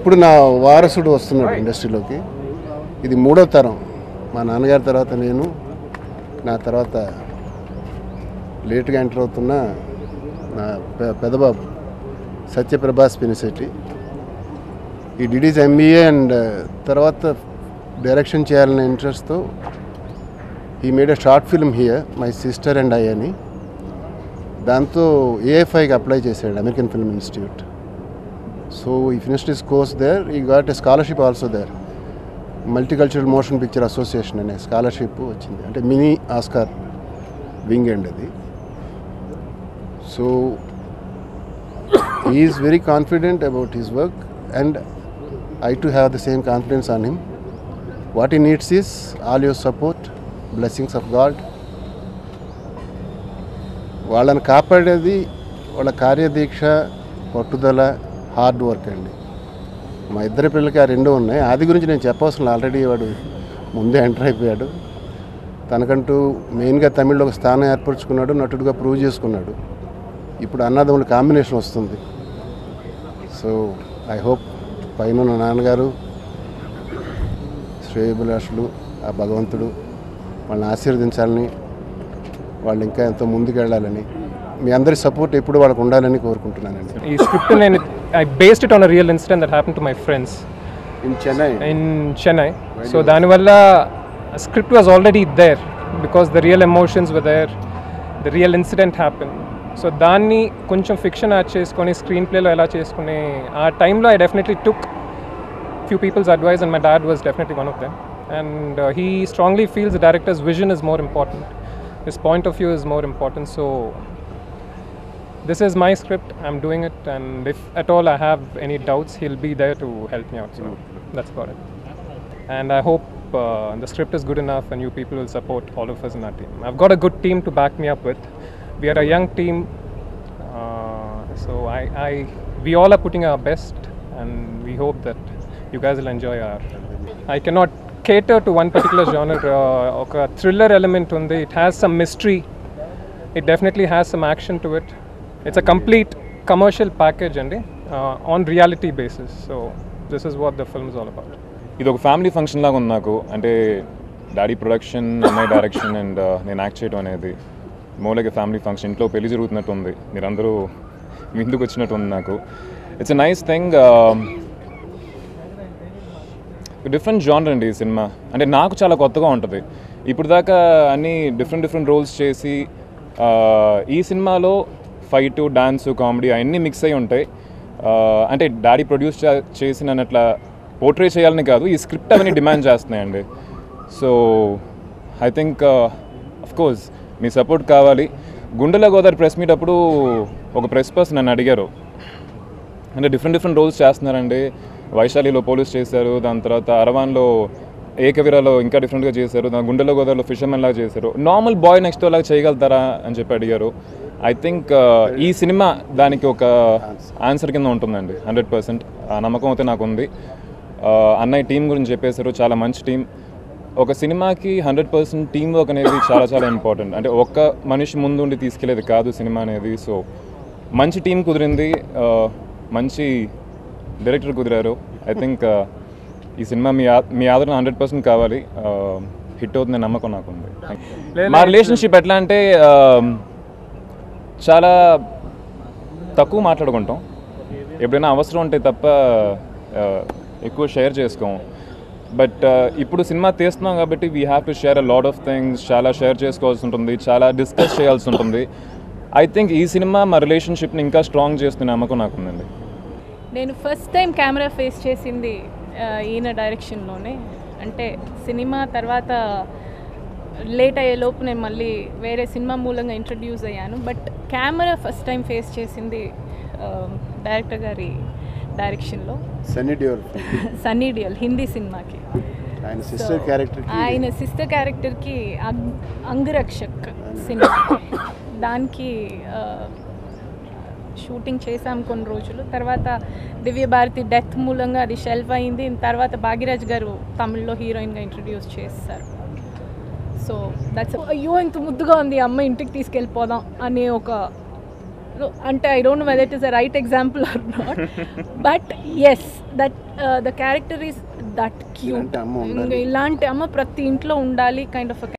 ఇప్పుడు నా వారసుడు వస్తున్నాడు ఇండస్ట్రీలోకి ఇది మూడో తరం మా నాన్నగారి తర్వాత నేను నా తర్వాత లేట్గా ఎంటర్ అవుతున్న నా పె- Pedababu Satyaprabhas Pinisetti he did his MBA and తర్వాత డైరెక్షన్ చేయాలనే ఇంట్రెస్ట్తో he made a short film here my sister and I అని దాంతో ఏఎఫ్ఐకి అప్లై చేశాడు American film institute so he finished his course there he got a scholarship also there multicultural motion picture association అనే scholarship వచ్చింది అంటే mini Oscar wing and అది so is very confident about his work and I to have the same confidence on him what he needs is all your support blessings of God వాళ్ళని కాపాడేది వాళ్ళ కార్యదీక్ష పట్టుదల hard work అండి మా ఇద్దరి పిల్లలకి ఆ రెండు ఉన్నాయి ఆది గురించి నేను చెప్పవలసిన ఆల్రెడీ వాడు ముందే ఎంటర్ అయిపోయాడు తనకంటూ మెయిన్గా తమిళ్లో ఒక స్థానం ఏర్పరచుకున్నాడు నటుడుగా ప్రూవ్ చేసుకున్నాడు ఇప్పుడు అన్నదమ్ముల కాంబినేషన్ వస్తుంది సో ఐ హోప్ పైన ఉన్న నాన్నగారు శ్రేయభిలాషులు ఆ భగవంతుడు వాళ్ళని ఆశీర్వదించాలని వాళ్ళు ఇంకా ఎంతో ముందుకు వెళ్ళాలని మీ అందరి సపోర్ట్ ఎప్పుడు వాళ్ళకు ఉండాలని కోరుకుంటున్నానండి ఈ స్క్రిప్ట్ నేను I based it on a real incident that happen to my friends in Chennai in Chennai so దానివల్ల script was already there because the real emotions were there the real incident happen so దాన్ని కొంచెం fiction add చేసుకొని screen ప్లేలో ఎలా చేసుకుని ఆ టైంలో I definitely took few people's advice, and my dad was definitely one of them. And uh, he strongly feels the director's vision is more important. His point of view is more important. So this is my script. I'm doing it, and if at all I have any doubts, he'll be there to help me out. So that's about it. And I hope uh, the script is good enough, and you people will support all of us in our team. I've got a good team to back me up with. We are a young team, uh, so I, I, we all are putting our best, and we hope that you guys will enjoy our. I cannot cater to one particular genre. Uh, ఒక thriller element ఉంది. It has some mystery. It definitely has some action to it. It's a complete commercial package అండి uh, on reality basis. So this is what the film is all about. ఇది ఒక family function లాగా ఉంది నాకు అంటే daddy production అమ్మాయి direction and నేను act చేయడం అనేది మోలకి ఫ్యామిలీ ఫంక్షన్ ఇంట్లో పెళ్లి జరుగుతున్నట్టు ఉంది మీరందరూ విందుకు వచ్చినట్టు ఉంది నాకు it's a nice thing different genre అండి ఈ సినిమా అంటే నాకు చాలా కొత్తగా ఉంటుంది ఇప్పుడు దాకా అన్ని డిఫరెంట్ డిఫరెంట్ రోల్స్ చేసి ఆ, ఈ సినిమాలో ఫైట్ డాన్స్ కామెడీ అవన్నీ మిక్స్ అయి ఉంటాయి ఆ, అంటే డాడీ ప్రొడ్యూస్ చేసిన అట్లా పోర్ట్రే చేయాలని కాదు ఈ స్క్రిప్ట్ అవన్నీ డిమాండ్ చేస్తున్నాయండి so I think of course మీ సపోర్ట్ కావాలి గుండెల గోదావరి ప్రెస్ మీట్ అప్పుడు ఒక ప్రెస్ పర్సన్ నన్ను అడిగారు అంటే డిఫరెంట్ డిఫరెంట్ రోల్స్ చేస్తున్నారండి వైశాలిలో పోలీస్ చేశారు దాని తర్వాత అరవాన్లో ఏకవీరాలో ఇంకా డిఫరెంట్గా చేశారు దాని గుండెలో గోదావరిలో ఫిషర్మెన్ లాగా చేశారు నార్మల్ బాయ్ నెక్స్ట్ లాగా చేయగలుగుతారా అని చెప్పి అడిగారు ఐ థింక్ ఈ సినిమా దానికి ఒక ఆన్సర్ కింద ఉంటుందండి హండ్రెడ్ పర్సెంట్ ఆ నమ్మకం అయితే నాకు ఉంది ఆ, అన్నయ్య టీం గురించి చెప్పేశారు చాలా మంచి టీం ఒక సినిమాకి హండ్రెడ్ పర్సెంట్ టీం వర్క్ అనేది చాలా చాలా ఇంపార్టెంట్ అంటే ఒక్క మనిషి ముందుండి తీసుకెళ్లేది కాదు సినిమా అనేది సో మంచి టీం కుదిరింది ఆ, మంచి డైరెక్టర్ కుదిరారు ఐ థింక్ ఈ సినిమా మీ ఆ- మీ ఆదరణ హండ్రెడ్ పర్సెంట్ కావాలి హిట్ అవుతుంది నమ్మకం నాకుంది మా రిలేషన్షిప్ ఎట్లా అంటే ఆ, చాలా తక్కువ మాట్లాడుకుంటాం ఎప్పుడైనా అవసరం ఉంటే తప్ప ఆ, ఎక్కువ షేర్ చేసుకోం బట్ ఇప్పుడు సినిమా తీస్తున్నాం కాబట్టి we have to share a lot of things చాలా షేర్ చేసుకోవాల్సి ఉంటుంది చాలా డిస్కస్ చేయాల్సి ఉంటుంది ఐ థింక్ ఈ సినిమా మా రిలేషన్షిప్ని ఇంకా స్ట్రాంగ్ చేస్తున్న నమ్మకం నాకుందండి నేను ఫస్ట్ టైం కెమెరా ఫేస్ చేసింది ఆ, ఈయన డైరెక్షన్లోనే అంటే సినిమా తర్వాత లేట్ అయ్యే లోపు నేను మళ్ళీ వేరే సినిమా మూలంగా ఇంట్రడ్యూస్ అయ్యాను but camera first time face చేసింది ఆ, డైరెక్టర్ గారి డైరెక్షన్లో సన్నీ డియోల్ సన్నీ డియల్ హిందీ సినిమాకి ఆయన సిస్టర్ క్యారెక్టర్ ఆయన సిస్టర్ క్యారెక్టర్కి అంగ్ అంగరక్షక్ సినిమా దానికి ఆ, షూటింగ్ చేశాం కొన్ని రోజులు తర్వాత దివ్య భారతి డెత్ మూలంగా అది షెల్ఫ్ అయింది తర్వాత భాగ్యరాజ్ గారు తమిళ్లో హీరోయిన్గా ఇంట్రడ్యూస్ చేస్తారు సో దట్స్ అయ్యో ఇంత ముద్దుగా ఉంది ఈ అమ్మ ఇంటికి తీసుకెళ్ళిపోదాం అనే ఒక అంటే I don't know whether it is a right example or not but yes that the character is that cute ఇలాంటి అమ్మ ఉండాలి. ఇలాంటి అమ్మ ప్రతి ఇంట్లో ఉండాలి కైండ్ ఆఫ్